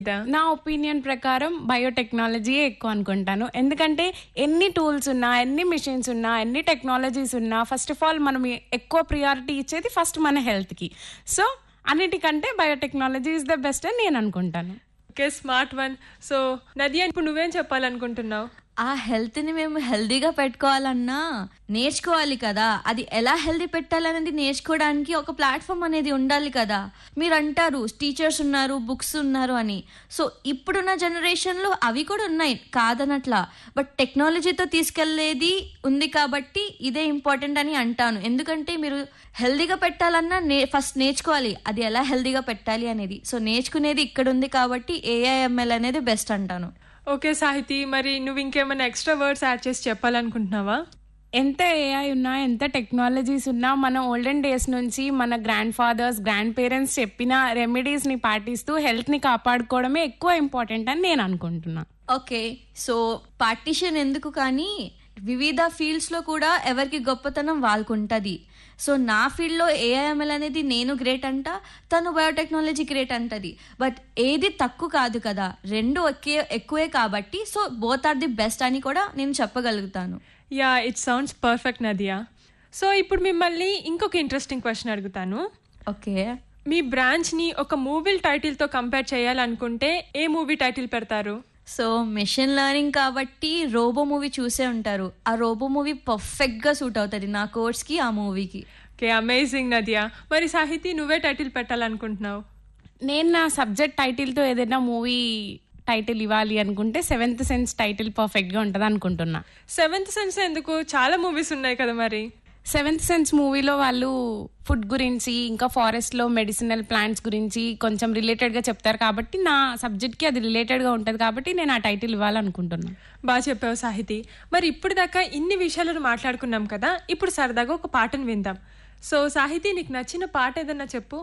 సంగీత నా ఒపీనియన్ ప్రకారం బయోటెక్నాలజీయే ఎక్కువ అనుకుంటాను ఎందుకంటే ఎన్ని టూల్స్ ఉన్నా ఎన్ని మిషన్స్ ఉన్నా ఎన్ని టెక్నాలజీస్ ఉన్నా ఫస్ట్ ఆఫ్ ఆల్ మనం ఎక్కువ ప్రియారిటీ ఇచ్చేది ఫస్ట్ మన హెల్త్కి సో అన్నిటికంటే బయోటెక్నాలజీ ఇస్ ద బెస్ట్ అని నేను అనుకుంటాను okay smart one so Nadiya ఇప్పుడు నువ్వేం చెప్పాలనుకుంటున్నావు ఆ హెల్త్ ని మేము హెల్దీగా పెట్టుకోవాలన్నా నేర్చుకోవాలి కదా అది ఎలా హెల్దీ పెట్టాలనేది నేర్చుకోవడానికి ఒక ప్లాట్ఫామ్ అనేది ఉండాలి కదా మీరు అంటారు టీచర్స్ ఉన్నారు బుక్స్ ఉన్నారు అని సో ఇప్పుడున్న జనరేషన్ లో అవి కూడా ఉన్నాయి కాదనట్లా బట్ టెక్నాలజీతో తీసుకెళ్లేది ఉంది కాబట్టి ఇదే ఇంపార్టెంట్ అని అంటాను ఎందుకంటే మీరు హెల్దీగా పెట్టాలన్నా నే ఫస్ట్ నేర్చుకోవాలి అది ఎలా హెల్దీగా పెట్టాలి అనేది సో నేర్చుకునేది ఇక్కడ ఉంది కాబట్టి ఏఐఎంఎల్ అనేది బెస్ట్ అంటాను ఓకే సాహితి మరి నువ్వు ఇంకేమైనా ఎక్స్ట్రా వర్డ్స్ యాడ్ చేసి చెప్పాలనుకుంటున్నావా ఎంత ఏఐ ఉన్నా ఎంత టెక్నాలజీస్ ఉన్నా మన ఓల్డెన్ డేస్ నుంచి మన గ్రాండ్ ఫాదర్స్ గ్రాండ్ పేరెంట్స్ చెప్పిన రెమెడీస్ని పాటిస్తూ హెల్త్ని కాపాడుకోవడమే ఎక్కువ ఇంపార్టెంట్ అని నేను అనుకుంటున్నా ఓకే సో పార్టీషన్ ఎందుకు కానీ వివిధ ఫీల్డ్స్ లో కూడా ఎవరికి గొప్పతనం వాళ్ళకు ఉంటుంది సో నా ఫీల్డ్లో ఏఐఎంఎల్ అనేది నేను గ్రేట్ అంట తను బయోటెక్నాలజీ గ్రేట్ అంటది బట్ ఏది తక్కువ కాదు కదా రెండు ఒకే ఎక్కువే కాబట్టి so both are the best అని కూడా నేను చెప్పగలుగుతాను yeah it sounds perfect Nadiya so ఇప్పుడు మిమ్మల్ని ఇంకొక ఇంట్రెస్టింగ్ క్వశ్చన్ అడుగుతాను ఓకే మీ బ్రాంచ్ ని ఒక మూవీ టైటిల్ తో కంపేర్ చేయాలనుకుంటే ఏ మూవీ టైటిల్ పెడతారు సో మెషిన్ లెర్నింగ్ కాబట్టి రోబో మూవీ చూసే ఉంటారు ఆ రోబో మూవీ పర్ఫెక్ట్ గా సూట్ అవుతుంది నా కోర్స్ కి ఆ మూవీకి ఓకే అమేజింగ్ నదియా మరి సాహితి నువ్వే టైటిల్ పెట్టాలనుకుంటున్నావు నేను నా సబ్జెక్ట్ టైటిల్తో ఏదైనా మూవీ టైటిల్ ఇవ్వాలి అనుకుంటే సెవెంత్ సెన్స్ టైటిల్ పర్ఫెక్ట్గా ఉంటుంది అనుకుంటున్నా సెవెంత్ సెన్స్ ఎందుకు చాలా మూవీస్ ఉన్నాయి కదా మరి సెవెంత్ సెన్స్ మూవీలో వాళ్ళు ఫుడ్ గురించి ఇంకా ఫారెస్ట్లో మెడిసినల్ ప్లాంట్స్ గురించి కొంచెం రిలేటెడ్గా చెప్తారు కాబట్టి నా సబ్జెక్ట్కి అది రిలేటెడ్గా ఉంటుంది కాబట్టి నేను ఆ టైటిల్ ఇవ్వాలనుకుంటున్నాను బాగా చెప్పావు సాహితి మరి ఇప్పుడు దాకా ఇన్ని విషయాలను మాట్లాడుకున్నాం కదా ఇప్పుడు సరదాగా ఒక పాటను విందాం సో సాహితి నీకు నచ్చిన పాట ఏదన్నా చెప్పు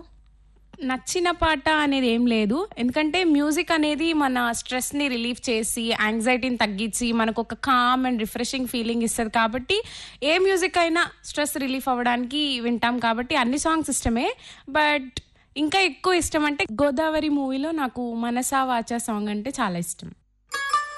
నచ్చిన పాట అనేది ఏం లేదు ఎందుకంటే మ్యూజిక్ అనేది మన స్ట్రెస్ని రిలీఫ్ చేసి యాంగ్జైటీని తగ్గించి మనకు ఒక కామ్ అండ్ రిఫ్రెషింగ్ ఫీలింగ్ ఇస్తుంది కాబట్టి ఏ మ్యూజిక్ అయినా స్ట్రెస్ రిలీఫ్ అవ్వడానికి వింటాం కాబట్టి అన్ని సాంగ్స్ ఇష్టమే బట్ ఇంకా ఎక్కువ ఇష్టం అంటే గోదావరి మూవీలో నాకు మనసా వాచా సాంగ్ అంటే చాలా ఇష్టం